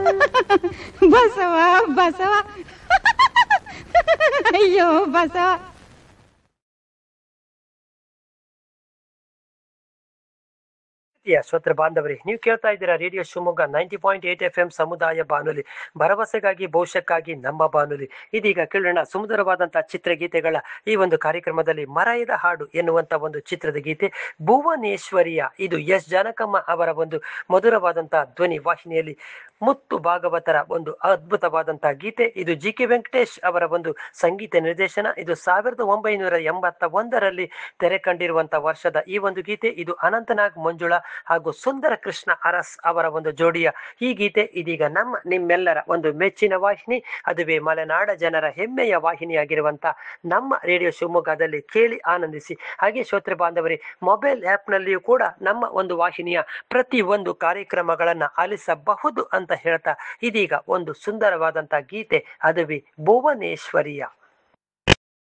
ಬಸವ ಬಸವ ಅಯ್ಯೋ ಬಸವ ಪ್ರಿಯ ಶ್ರೋತೃ ಬಾಂಧವರೇ ನೀವು ಕೇಳ್ತಾ ಇದ್ದೀರಾ radio Shivamogga ninety point eight F M ಸಮುದಾಯ ಬಾನುಲಿ ಭರವಸೆಗಾಗಿ ಭವಿಷ್ಯಕ್ಕಾಗಿ ನಮ್ಮ ಬಾನುಲಿ ಇದೀಗ ಕೇಳೋಣ ಸುಮಧುರವಾದಂತಹ ಚಿತ್ರಗೀತೆಗಳ ಈ ಒಂದು ಕಾರ್ಯಕ್ರಮದಲ್ಲಿ ಮರಾಯದ ಹಾಡು ಎನ್ನುವಂತ ಒಂದು ಚಿತ್ರದ ಗೀತೆ ಭುವನೇಶ್ವರಿಯ ಇದು ಎಸ್ ಜಾನಕಮ್ಮ ಅವರ ಒಂದು ಮಧುರವಾದಂತಹ ಧ್ವನಿ ವಾಹಿನಿಯಲ್ಲಿ ಮುತ್ತು ಭಾಗವತರ ಒಂದು ಅದ್ಭುತವಾದಂತಹ ಗೀತೆ ಇದು ಜಿ ಕೆ ವೆಂಕಟೇಶ್ ಅವರ ಒಂದು ಸಂಗೀತ ನಿರ್ದೇಶನ ಇದು ಸಾವಿರದ ಒಂಬೈನೂರ ಎಂಬತ್ತ ಒಂದರಲ್ಲಿ ತೆರೆ ಕಂಡಿರುವಂತಹ ವರ್ಷದ ಈ ಒಂದು ಗೀತೆ ಇದು ಅನಂತನಾಗ್ ಮಂಜುಳಾ ಹಾಗೂ ಸುಂದರ ಕೃಷ್ಣ ಅರಸ್ ಅವರ ಒಂದು ಜೋಡಿಯ ಈ ಗೀತೆ ಇದೀಗ ನಮ್ಮ ನಿಮ್ಮೆಲ್ಲರ ಒಂದು ಮೆಚ್ಚಿನ ವಾಹಿನಿ ಅದುವೇ ಮಲೆನಾಡ ಜನರ ಹೆಮ್ಮೆಯ ವಾಹಿನಿಯಾಗಿರುವಂತ ನಮ್ಮ ರೇಡಿಯೋ ಶಿವಮೊಗ್ಗದಲ್ಲಿ ಕೇಳಿ ಆನಂದಿಸಿ ಹಾಗೆ ಶ್ರೋತೃ ಬಾಂಧವರೇ ಮೊಬೈಲ್ ಆ್ಯಪ್ನಲ್ಲಿಯೂ ಕೂಡ ನಮ್ಮ ಒಂದು ವಾಹಿನಿಯ ಪ್ರತಿ ಒಂದು ಕಾರ್ಯಕ್ರಮಗಳನ್ನ ಆಲಿಸಬಹುದು ಅಂತ ಹೇಳ್ತಾ ಇದೀಗ ಒಂದು ಸುಂದರವಾದಂತ ಗೀತೆ ಅದುವೇ ಭುವನೇಶ್ವರಿಯ